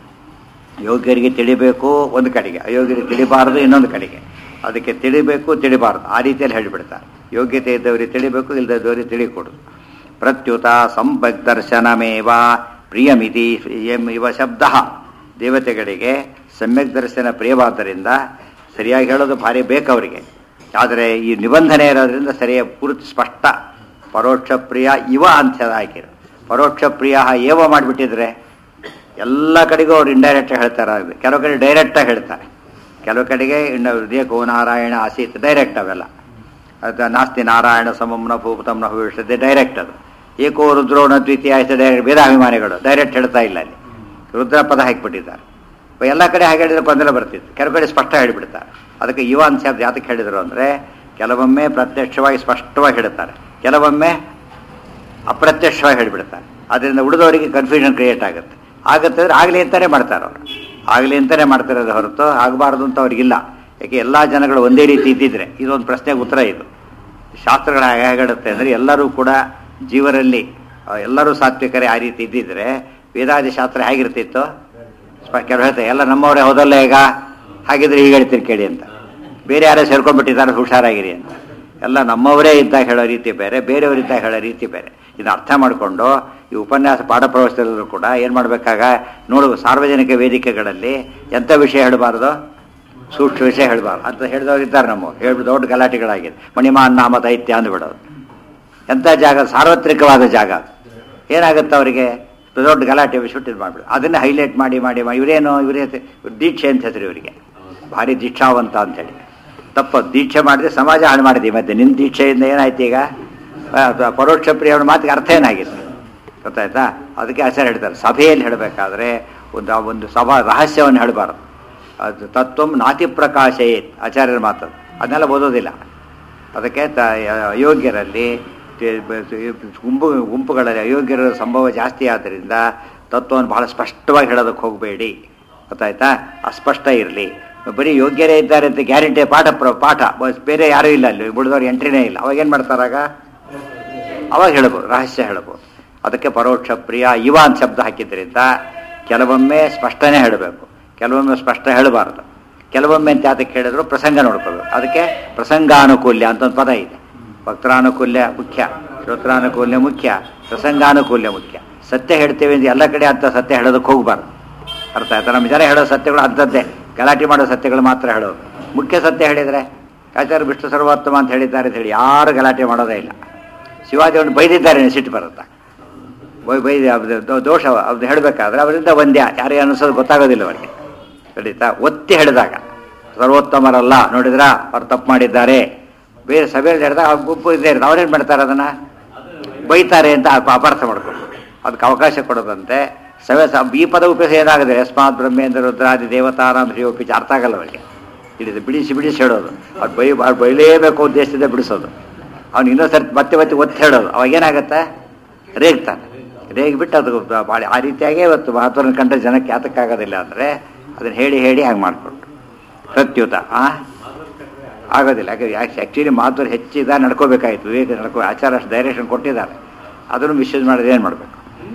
ಯೋಗ್ಯರಿಗೆ ತಿಳಿಬೇಕು ಒಂದು ಕಡೆಗೆ ಅಯೋಗ್ಯರಿಗೆ ತಿಳಿಬಾರದು ಇನ್ನೊಂದು ಕಡೆಗೆ ಅದಕ್ಕೆ ತಿಳಿಬೇಕು ತಿಳಿಬಾರದು ಆ ರೀತಿಯಲ್ಲಿ ಹೇಳಿಬಿಡ್ತಾರೆ ಯೋಗ್ಯತೆ ಇದ್ದವರಿಗೆ ತಿಳಿಬೇಕು ಇಲ್ಲದವರಿಗೆ ತಿಳಿಕೊಡುದು ಪ್ರತ್ಯುತ ಸಂಪಕ್ ದರ್ಶನಮೇವ ಪ್ರಿಯಮಿತಿ ಎಂ ಇವ ಶಬ್ದ ದೇವತೆಗಳಿಗೆ ಸಮ್ಯಕ್ ದರ್ಶನ ಪ್ರಿಯವಾದ್ದರಿಂದ ಸರಿಯಾಗಿ ಹೇಳೋದು ಭಾರಿ ಬೇಕು ಅವರಿಗೆ ಆದರೆ ಈ ನಿಬಂಧನೆ ಇರೋದ್ರಿಂದ ಸರಿಯಾಗಿ ಪೂರ್ತಿ ಸ್ಪಷ್ಟ ಪರೋಕ್ಷ ಪ್ರಿಯ ಇವ ಅಂತ ಹಾಕಿರು ಪರೋಕ್ಷ ಪ್ರಿಯ ಏವ ಮಾಡಿಬಿಟ್ಟಿದ್ರೆ ಎಲ್ಲ ಕಡೆಗೂ ಅವ್ರು ಇಂಡೈರೆಕ್ಟ್ ಹೇಳ್ತಾರೆ ಕೆಲವು ಕಡೆ ಡೈರೆಕ್ಟಾಗಿ ಹೇಳ್ತಾರೆ ಕೆಲವು ಕಡೆಗೆ ಇಂಡ ದೇಕೋ ನಾರಾಯಣ ಆಸೀತ್ ಡೈರೆಕ್ಟ್ ಅವೆಲ್ಲ ಅದು ನಾಸ್ತಿ ನಾರಾಯಣ ಸಮಂ ನ ಭೂತಂ ನ ಭವಿಷ್ಯತೆ ಡೈರೆಕ್ಟ್ ಅದು ಏಕೋ ರುದ್ರೋಣ ದ್ವಿತೀಯ ಆಯ್ತು ಡೈರೆಕ್ಟ್ ವೇದಾಭಿಮಾನಿಗಳು ಡೈರೆಕ್ಟ್ ಹೇಳ್ತಾ ಇಲ್ಲ ಅಲ್ಲಿ ರುದ್ರ ಪದ ಹಾಕಿಬಿಟ್ಟಿದ್ದಾರೆ ಎಲ್ಲ ಕಡೆ ಹಾಗೆ ಹೇಳಿದ್ರೆ ಗೊಂದಲ ಬರ್ತಿತ್ತು ಕೆಲವು ಕಡೆ ಸ್ಪಷ್ಟ ಹೇಳಿಬಿಡ್ತಾರೆ ಅದಕ್ಕೆ ಯುವ ಅಂತ ಶಬ್ದ ಯಾತಕ್ಕೆ ಹೇಳಿದರು ಅಂದರೆ ಕೆಲವೊಮ್ಮೆ ಪ್ರತ್ಯಕ್ಷವಾಗಿ ಸ್ಪಷ್ಟವಾಗಿ ಹೇಳ್ತಾರೆ ಕೆಲವೊಮ್ಮೆ ಅಪ್ರತ್ಯಕ್ಷವಾಗಿ ಹೇಳಿಬಿಡ್ತಾರೆ ಅದರಿಂದ ಉಳಿದವರಿಗೆ ಕನ್ಫ್ಯೂಷನ್ ಕ್ರಿಯೇಟ್ ಆಗುತ್ತೆ ಆಗುತ್ತೆ ಅಂದ್ರೆ ಆಗಲಿ ಅಂತಾನೆ ಮಾಡ್ತಾರೆ ಅವರು ಆಗಲಿ ಅಂತಾನೆ ಮಾಡ್ತಿರೋದು ಹೊರತು ಆಗಬಾರ್ದು ಅಂತ ಅವ್ರಿಗಿಲ್ಲ ಯಾಕೆ ಎಲ್ಲ ಜನಗಳು ಒಂದೇ ರೀತಿ ಇದ್ದಿದ್ರೆ ಇದೊಂದು ಪ್ರಶ್ನೆಗೆ ಉತ್ತರ ಇದು ಶಾಸ್ತ್ರಗಳು ಹೇಗೆ ಹೇಗಿಡುತ್ತೆ ಅಂದರೆ ಎಲ್ಲರೂ ಕೂಡ ಜೀವರಲ್ಲಿ ಆ, ಎಲ್ಲರೂ ಸಾತ್ವಿಕರೇ ಆ ರೀತಿ ಇದ್ದಿದ್ರೆ ವೇದಾದಿ ಶಾಸ್ತ್ರ ಹೇಗಿರ್ತಿತ್ತು ಸ್ಪ- ಕೆಲವು ಹೇಳ್ತಾರೆ ಎಲ್ಲ ನಮ್ಮವರೇ ಹೌದಲ್ಲ ಈಗ ಹಾಗಿದ್ರೆ ಹೀಗೆ ಹೇಳ್ತೀನಿ ಕೇಳಿ ಅಂತ ಬೇರೆ ಯಾರೋ ಸೇರ್ಕೊಂಡ್ಬಿಟ್ಟಿದ್ದಾರೆ ಹುಷಾರಾಗಿರಿ ಅಂತ ಎಲ್ಲ ನಮ್ಮವರೇ ಇದ್ದಾಗ ಹೇಳೋ ರೀತಿ ಬೇರೆ ಬೇರೆಯವರಿದ್ದಾಗ ಹೇಳೋ ರೀತಿ ಬೇರೆ ಇದನ್ನ ಅರ್ಥ ಮಾಡಿಕೊಂಡು ಈ ಉಪನ್ಯಾಸ ಪಾಠ ಪ್ರವೇಶದಲ್ಲೂ ಕೂಡ ಏನು ಮಾಡಬೇಕಾಗ ನೋಡು ಸಾರ್ವಜನಿಕ ವೇದಿಕೆಗಳಲ್ಲಿ ಎಂಥ ವಿಷಯ ಹೇಳಬಾರ್ದು ಸೂಕ್ಷ್ಮ ವಿಷಯ ಹೇಳಬಾರ್ದು ಅಂತ ಹೇಳಿದವರು ಇದ್ದಾರೆ ನಮ್ಮ ಹೇಳ್ಬಿಟ್ಟು ದೊಡ್ಡ ಗಲಾಟೆಗಳಾಗಿದೆ ಮಣಿಮಾನ್ ನಾಮ ದೈತ್ಯ ಅಂದ್ಬಿಡೋದು ಎಂಥ ಜಾಗ ಸಾರ್ವತ್ರಿಕವಾದ ಜಾಗ ಅದು ಏನಾಗುತ್ತೆ ಅವರಿಗೆ ದೊಡ್ಡ ಗಲಾಟೆ ಬಿಟ್ಟು ಇದು ಮಾಡಿಬಿಡು ಅದನ್ನೇ ಹೈಲೈಟ್ ಮಾಡಿ ಮಾಡಿ ಮಾಡಿ ಇವರೇನು ಇವರೇ ದೀಕ್ಷೆ ಅಂತ ಹೆಸರು ಇವರಿಗೆ ಭಾರಿ ದೀಕ್ಷಾವಂತ ಅಂತೇಳಿ ತಪ್ಪ ದೀಕ್ಷೆ ಮಾಡಿದ್ರೆ ಸಮಾಜ ಹಾಳು ಮಾಡಿದೆ ಮತ್ತೆ ನಿನ್ನ ದೀಕ್ಷೆಯಿಂದ ಏನಾಯ್ತು ಈಗ ಆ, ಪರೋಕ್ಷ ಪ್ರಿಯವನ ಮಾತಿಗೆ ಅರ್ಥ ಏನಾಗಿದೆ ಗೊತ್ತಾಯ್ತಾ ಅದಕ್ಕೆ ಆಚಾರ್ಯ ಹೇಳ್ತಾರೆ ಸಭೆಯಲ್ಲಿ ಹೇಳಬೇಕಾದ್ರೆ ಒಂದು ಆ ಒಂದು ಸಭಾ ರಹಸ್ಯವನ್ನು ಹೇಳಬಾರ್ದು ಅದು ತತ್ವಂ ನಾತಿ ಪ್ರಕಾಶಯೇತ್ ಆಚಾರ್ಯರ ಮಾತದು ಅದನ್ನೆಲ್ಲ ಓದೋದಿಲ್ಲ ಅದಕ್ಕೆ ತ ಅಯೋಗ್ಯರಲ್ಲಿ ತೆ- ಬ- ಗುಂಪು ಗುಂಪುಗಳಲ್ಲಿ ಅಯೋಗ್ಯರ ಸಂಭವ ಜಾಸ್ತಿ ಆದ್ದರಿಂದ ತತ್ವವನ್ನು ಬಹಳ ಸ್ಪಷ್ಟವಾಗಿ ಹೇಳೋದಕ್ಕೆ ಹೋಗಬೇಡಿ ಗೊತ್ತಾಯ್ತಾ ಅಸ್ಪಷ್ಟ ಇರಲಿ ಬರೀ ಯೋಗ್ಯರೇ ಇದ್ದಾರೆ ಅಂತ ಗ್ಯಾರಂಟಿ ಪಾಠ ಪ್ರ ಪಾಠ ಬಸ್ ಬೇರೆ ಯಾರೂ ಇಲ್ಲ ಅಲ್ಲಿ ಉಳಿದವ್ರು ಎಂಟ್ರಿನೇ ಇಲ್ಲ ಅವಾಗ ಏನು ಮಾಡ್ತಾರಾಗ ಅವಾಗ ಹೇಳ್ಬೋದು ರಹಸ್ಯ ಹೇಳ್ಬೋದು ಅದಕ್ಕೆ ಪರೋಕ್ಷ ಪ್ರಿಯ ಇವ ಅಂತ ಶಬ್ದ ಹಾಕಿದ್ರಿಂದ ಕೆಲವೊಮ್ಮೆ ಸ್ಪಷ್ಟನೇ ಹೇಳಬೇಕು ಕೆಲವೊಮ್ಮೆ ಸ್ಪಷ್ಟ ಹೇಳಬಾರ್ದು ಕೆಲವೊಮ್ಮೆ ಅಂತ ಯಾತಕ್ಕೆ ಹೇಳಿದ್ರು ಪ್ರಸಂಗ ನೋಡ್ಕೋಬೇಕು ಅದಕ್ಕೆ ಪ್ರಸಂಗಾನುಕೂಲ್ಯ ಅಂತ ಒಂದು ಪದ ಇದೆ ಭಕ್ತರಾನುಕೂಲ್ಯ ಮುಖ್ಯ ಶ್ರೋತ್ರಾನುಕೂಲ್ಯ ಮುಖ್ಯ ಪ್ರಸಂಗಾನುಕೂಲ್ಯ ಮುಖ್ಯ ಸತ್ಯ ಹೇಳ್ತೇವೆ ಅಂತ ಎಲ್ಲ ಕಡೆ ಅಂತ ಸತ್ಯ ಹೇಳೋದಕ್ಕೆ ಹೋಗಬಾರ್ದು ಅರ್ಥ ಆಯ್ತಾ ನಮ್ಮ ಜನ ಹೇಳೋ ಸತ್ಯಗಳು ಅಂಥದ್ದೇ ಗಲಾಟೆ ಮಾಡೋ ಸತ್ಯಗಳು ಮಾತ್ರ ಹೇಳೋದು ಮುಖ್ಯ ಸತ್ಯ ಹೇಳಿದರೆ ಆಚಾರ್ಯ ವಿಷ್ಣು ಸರ್ವೋತ್ತಮ ಅಂತ ಹೇಳಿದ್ದಾರೆ ಅಂತ ಹೇಳಿ ಯಾರು ಗಲಾಟೆ ಮಾಡೋದೇ ಇಲ್ಲ ಶಿವಾಜಿಯನ್ನು ಬೈದಿದ್ದಾರೆ ಸಿಟ್ಟು ಬರುತ್ತಾ ಬೈ ಬೈದ ಅದು ದೋ- ದೋಷ ಅದು ಹೇಳಬೇಕಾದ್ರೆ ಅವರಿಂದ ಒಂದ್ಯಾ ಯಾರಿಗೆ ಅನಿಸೋದು ಗೊತ್ತಾಗೋದಿಲ್ಲ ಅವರಿಗೆ ಖಂಡಿತ ಒತ್ತಿ ಹೇಳಿದಾಗ ಸರ್ವೋತ್ತಮರಲ್ಲ ನೋಡಿದ್ರ ಅವ್ರು ತಪ್ಪು ಮಾಡಿದ್ದಾರೆ ಬೇರೆ ಸಭೆಯಲ್ಲಿ ಹೇಳಿದಾಗ ಅವ್ರ ಗುಂಪು ಇದ್ದೇ ಇರುತ್ತೆ ಅವ್ರೇನು ಮಾಡ್ತಾರೆ ಅದನ್ನ ಬೈತಾರೆ ಅಂತ ಅಪ- ಅಪಾರ್ಥ ಮಾಡ್ಕೊಂಡು ಅದಕ್ಕೆ ಅವಕಾಶ ಕೊಡೋದಂತೆ ಸಭೆ ಸ ಈ ಪದ ಉಪಯೋಗ ಏನಾಗಿದೆ ಯಸ್ಮಾತ್ ಬ್ರಹ್ಮೇಂದ್ರ ರುದ್ರಾದಿ ದೇವತಾರಾಮ ಶ್ರೀಯೋಪಿಚ ಅರ್ಥ ಆಗಲ್ಲ ಅವರಿಗೆ ಇಲ್ಲಿ ಬಿಡಿಸಿ ಬಿಡಿಸಿ ಹೇಳೋದು ಅವ್ರು ಬೈ ಅವ್ರು ಬೈಲೇಬೇಕು ಉದ್ದೇಶದಿಂದ ಬಿಡಿಸೋದು ಅವ್ನು ಇನ್ನೊಂದು ಸರ್ತಿ ಮತ್ತೆ ಮತ್ತೆ ಒತ್ತಿ ಹೇಳೋದು ಅವಾಗ ಏನಾಗುತ್ತೆ ರೇಗ್ತಾನೆ ರೇಗ್ಬಿಟ್ಟು ಅದು ಭಾಳ ಆ ರೀತಿಯಾಗೇ ಇವತ್ತು ಮಹತ್ವನ ಕಂಡ್ರೆ ಜನಕ್ಕೆ ಯಾತಕ್ಕಾಗೋದಿಲ್ಲ ಅಂದರೆ ಅದನ್ನು ಹೇಳಿ ಹೇಳಿ ಹಾಗೆ ಮಾಡಿಕೊಟ್ರು ಪ್ರತ್ಯುತ ಆ ಆಗೋದಿಲ್ಲ ಯಾಕೆ ಆ್ಯಕ್ಚುಲಿ ಮಹತ್ವ ಹೆಚ್ಚಿದ ನಡ್ಕೋಬೇಕಾಯ್ತು ವಿವೇಕ ನಡ್ಕೋ ಆಚಾರ ಅಷ್ಟು ಡೈರೆಕ್ಷನ್ ಕೊಟ್ಟಿದ್ದಾರೆ ಅದನ್ನು ಮಿಸ್ಯೂಸ್ ಮಾಡಿದ್ರೆ ಏನು ಮಾಡಬೇಕು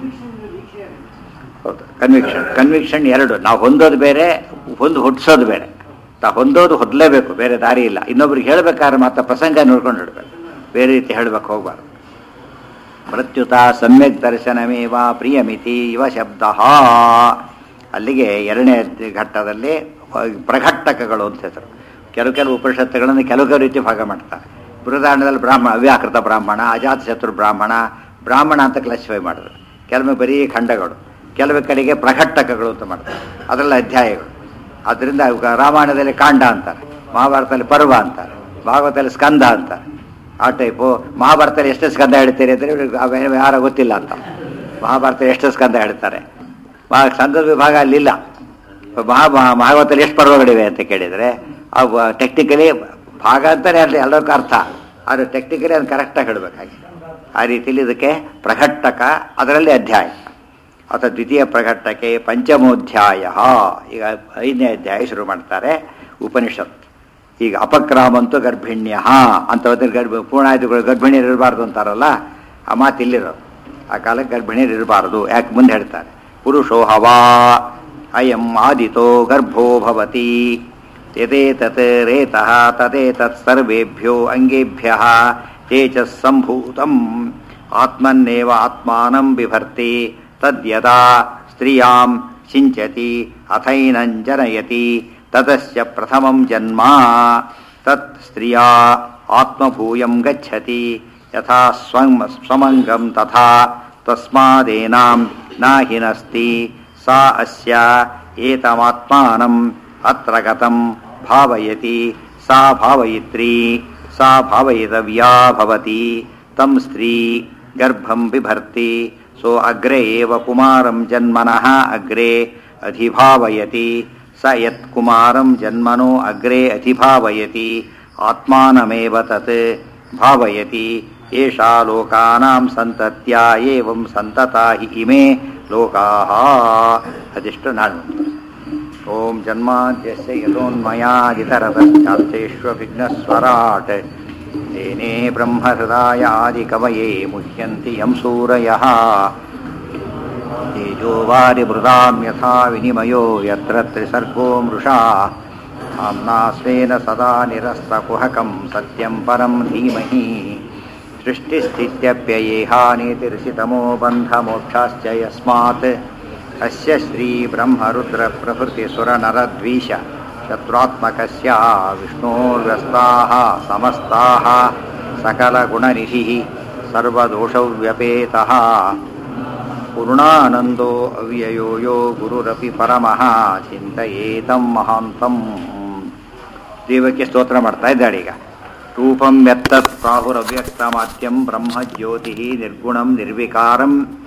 ಹೌದು ಕನ್ವಿಕ್ಷನ್ ಕನ್ವಿಕ್ಷನ್ ಎರಡು ನಾವು ಹೊಂದೋದು ಬೇರೆ ಹೊಂದು ಹುಟ್ಟಿಸೋದು ಬೇರೆ ನಾವು ಹೊಂದೋದು ಹೊದಲೇಬೇಕು ಬೇರೆ ದಾರಿ ಇಲ್ಲ ಇನ್ನೊಬ್ರಿಗೆ ಹೇಳ್ಬೇಕಾದ್ರೆ ಮಾತ್ರ ಪ್ರಸಂಗ ನೋಡ್ಕೊಂಡು ಹೇಳ್ಬೇಕು ಬೇರೆ ರೀತಿ ಹೇಳ್ಬೇಕು ಹೋಗ್ಬಾರ್ದು ಪ್ರತ್ಯುತ ಸಮ್ಯಕ್ ದರ್ಶನಮೇವ ಪ್ರಿಯಮಿತಿ ಇವ ಶಬ್ದ ಅಲ್ಲಿಗೆ ಎರಡನೇ ಘಟ್ಟದಲ್ಲಿ ಪ್ರಘಟ್ಟಕಗಳು ಅಂತ ಹೆಸರು ಕೆಲವು ಕೆಲವು ಉಪನಿಷತ್ತುಗಳನ್ನು ಕೆಲವು ಕೆಲವು ರೀತಿ ಭಾಗ ಮಾಡ್ತಾರೆ ಬೃಹದಾರಣದಲ್ಲಿ ಬ್ರಾಹ್ಮಣ ಅವ್ಯಾಕೃತ ಬ್ರಾಹ್ಮಣ ಅಜಾತ ಶತ್ರು ಬ್ರಾಹ್ಮಣ ಬ್ರಾಹ್ಮಣ ಅಂತ ಕ್ಲಾಸಿಫೈ ಮಾಡಿದ್ರು ಕೆಲವೊಮ್ಮೆ ಬರೀ ಖಂಡಗಳು ಕೆಲವು ಕಡೆಗೆ ಪ್ರಘಟ್ಟಕಗಳು ಅಂತ ಮಾಡ್ತಾರೆ ಅದರಲ್ಲಿ ಅಧ್ಯಾಯಗಳು ಅದರಿಂದ ಇವಾಗ ರಾಮಾಯಣದಲ್ಲಿ ಕಾಂಡ ಅಂತಾರೆ ಮಹಾಭಾರತದಲ್ಲಿ ಪರ್ವ ಅಂತಾರೆ ಭಾಗವತದಲ್ಲಿ ಸ್ಕಂದ ಅಂತಾರೆ ಆ ಟೈಪು ಮಹಾಭಾರತದಲ್ಲಿ ಎಷ್ಟು ಸ್ಕಂದ ಹೇಳ್ತೀರಿ ಅಂದರೆ ಇವ್ರಿಗೆ ಅವೇನು ಯಾರೋ ಗೊತ್ತಿಲ್ಲ ಅಂತ ಮಹಾಭಾರತ ಎಷ್ಟು ಸ್ಕಂದ ಹೇಳ್ತಾರೆ ಮಹಾ ಸ್ಕಂದದ ವಿಭಾಗ ಅಲ್ಲಿಲ್ಲ ಮಹಾ ಮಹಾ- ಭಾಗವತದಲ್ಲಿ ಎಷ್ಟು ಪರ್ವಗಳಿವೆ ಅಂತ ಕೇಳಿದರೆ ಅವು ಟೆಕ್ನಿಕಲಿ ಭಾಗ ಅಂತಾನೆ ಅಲ್ಲಿ ಎಲ್ಲರಿಗೂ ಅರ್ಥ ಆದರೆ ಟೆಕ್ನಿಕಲಿ ಅದನ್ನು ಕರೆಕ್ಟಾಗಿ ಹೇಳಬೇಕಾಗಿ ಆ ರೀತಿಯಲ್ಲಿ ಇದಕ್ಕೆ ಪ್ರಘಟ್ಟಕ ಅದರಲ್ಲಿ ಅಧ್ಯಾಯ ಅಥವಾ ದ್ವಿತೀಯ ಪ್ರಘಟ್ಟಕ್ಕೆ ಪಂಚಮೋಧ್ಯಾಯ ಈಗ ಐದನೇ ಅಧ್ಯಾಯ ಶುರು ಮಾಡ್ತಾರೆ ಉಪನಿಷತ್ ಈಗ ಅಪಕ್ರಾಮಂತು ಗರ್ಭಿಣ್ಯ ಅಂತ ಹೋದ್ರೆ ಗರ್ಭ ಪೂರ್ಣಾಯುಧಗಳು ಗರ್ಭಿಣಿಯರು ಇರಬಾರ್ದು ಅಂತಾರಲ್ಲ ಆ ಮಾತು ಇಲ್ಲಿರೋದು ಆ ಕಾಲಕ್ಕೆ ಗರ್ಭಿಣಿಯರು ಇರಬಾರ್ದು ಯಾಕೆ ಮುಂದೆ ಹೇಳ್ತಾರೆ ಪುರುಷೋ ಹವಾ ಅಯಂ ಆದಿತೋ ಗರ್ಭೋ ಭವತಿ ಯದೇತತ್ ರೇತಃ ತದೇತತ್ ಸರ್ವೇಭ್ಯೋ ಅಂಗೇಭ್ಯ ತೇಜಸ್ ಸಂಭೂತಂ ಆತ್ಮನ್ನೇವ ಆತ್ಮಾನಂ ಬಿಭರ್ತಿ ತದ್ಯದಾ ಸ್ತ್ರಿಯಾಂ ಸಿಂಚತಿ ಅಥೈನಂ ಜನಯತಿ ತತಸ್ಯ ಪ್ರಥಮಂ ಜನ್ಮ ತತ್ ಸ್ತ್ರಿಯಾ ಆತ್ಮಭೂಯಂ ಗಚ್ಚತಿ ಯಥಾ ಸ್ವಂ ಸ್ವಮಂಗಂ ತಥಾ ತಸ್ಮಾದೇನಾಂ ನಾಹಿನಸ್ತಿ ಸಾ ಅಸ್ಯ ಏತಮಾತ್ಮಾನಂ ಅತ್ರ ಗತಂ ಭಾವಯತಿ ಸಾ ಭಾವಯಿತ್ರಿ ಸಾ ಭಾವಯಿತವ್ಯಾ ಭವತಿ ತಂ ಸ್ತ್ರೀ ಗರ್ಭಂ ಬಿಭರ್ತಿ ಸೋ ಅಗ್ರೆ ಏವ ಕುಮಾರಂ ಜನ್ಮನಃ ಅಗ್ರೆ ಅಧಿಭಾವಯತಿ ಸ ಯತ್ ಕುಮಾರಂ ಜನ್ಮನೋ ಅಗ್ರೆ ಅಧಿಭಾವಯತಿ ಆತ್ಮಾನಮೇವ ತತ್ ಭಾವಯತಿ ಏಷಾ ಲೋಕಾನಾಂ ಸಂತತ್ಯ ಏವಂ ಸಂತತಾ ಹಿ ಇಮೇ ಲೋಕಾಃ ಅದಿಷ್ಟು ನಾಳೆ ಓಂ ಜನ್ಮಾದ್ಯಸ್ಯ ಯತೋನ್ಮಯಾದಿತರತಶ್ಚಾಪ್ತೇष्वभिघ्नस्वराट् तेने ब्रह्महृदायादिकवये मुह्यन्ति यं सूरयः तेजोवारिमृदां यथा विनिमयो यत्र त्रिसर्गो मृषा आम्ना स्वेन सदा निरस्तकुहकं सत्यं परं धीमहि सृष्टिस्थित्यप्ययेहानीतिर्षितमो बन्धमोक्षाश्च यस्मात् अस्य श्रीब्रह्मरुद्रप्रभृतिसुरनरद्वीष शत्रुत्मकस्य विष्णोर्व्यस्ताः समस्ताः सकलगुणनिधिः सर्वदोषव्यपेतः पूर्णानन्दो अव्ययो यो गुरुरपि परमः ಚಿಂತಯೇತಂ ಮಹಾಂತಂ ದೇವಕ್ಕೆ ಸ್ತೋತ್ರ ಮಾಡ್ತಾ ಇದ್ದಾಳೆ ಈಗ ರೂಪಂ ಯತ್ತತ್ ಪ್ರಾಹುರವ್ಯಕ್ತಮಾತ್ಯಂ ಬ್ರಹ್ಮ ಜ್ಯೋತಿ ನಿರ್ಗುಣಂ ನಿರ್ವಿಕಾರಂ